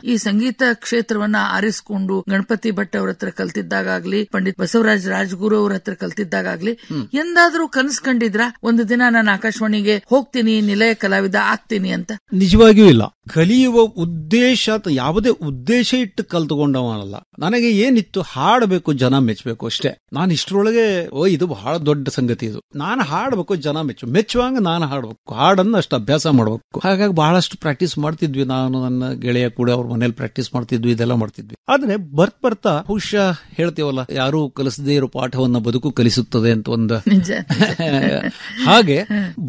ಈ ಸಂಗೀತ ಕ್ಷೇತ್ರವನ್ನ ಆರಿಸಿಕೊಂಡು ಗಣಪತಿ ಭಟ್ ಅವ್ರ ಹತ್ರ ಕಲ್ತಿದ್ದಾಗ್ಲಿ ಪಂಡಿತ್ ಬಸವರಾಜ್ ರಾಜ್ಗುರು ಅವ್ರ ಹತ್ರ ಕಲ್ತಿದ್ದಾಗ್ಲಿ ಎಂದಾದ್ರೂ ಕನಸು ಕಂಡಿದ್ರ ಒಂದು ದಿನ ನಾನು ಆಕಾಶವಾಣಿಗೆ ಹೋಗ್ತೀನಿ ನಿಲಯ ಕಲಾವಿದ ಆಗ್ತೀನಿ ಅಂತ ನಿಜವಾಗಿಯೂ ಇಲ್ಲ ಕಲಿಯುವ ಉದ್ದೇಶ ಅಥವಾ ಯಾವುದೇ ಉದ್ದೇಶ ಇಟ್ಟು ಕಲ್ತುಕೊಂಡವನಲ್ಲ ನನಗೆ ಏನಿತ್ತು ಹಾಡಬೇಕು ಜನ ಮೆಚ್ಚಬೇಕು ಅಷ್ಟೇ ನಾನು ಇಷ್ಟರೊಳಗೆ ಓ ಇದು ಬಹಳ ದೊಡ್ಡ ಸಂಗತಿ ಇದು ನಾನು ಹಾಡಬೇಕು ಜನ ಮೆಚ್ಚು ಮೆಚ್ಚುವಂಗ ನಾನು ಹಾಡಬೇಕು ಹಾಡನ್ನು ಅಷ್ಟು ಅಭ್ಯಾಸ ಮಾಡಬೇಕು ಹಾಗಾಗಿ ಬಹಳಷ್ಟು ಪ್ರಾಕ್ಟೀಸ್ ಮಾಡ್ತಿದ್ವಿ ನಾನು ನನ್ನ ಗೆಳೆಯ ಕೂಡ ಅವ್ರ ಮನೇಲಿ ಪ್ರಾಕ್ಟೀಸ್ ಮಾಡ್ತಿದ್ವಿ ಇದೆಲ್ಲ ಮಾಡ್ತಿದ್ವಿ ಆದ್ರೆ ಬರ್ತ್ ಬರ್ತಾ ಬಹುಶಃ ಹೇಳ್ತೀವಲ್ಲ ಯಾರು ಕಲಿಸದೇ ಇರೋ ಪಾಠವನ್ನ ಬದುಕು ಕಲಿಸುತ್ತದೆ ಅಂತ ಒಂದು ನಿಜ ಹಾಗೆ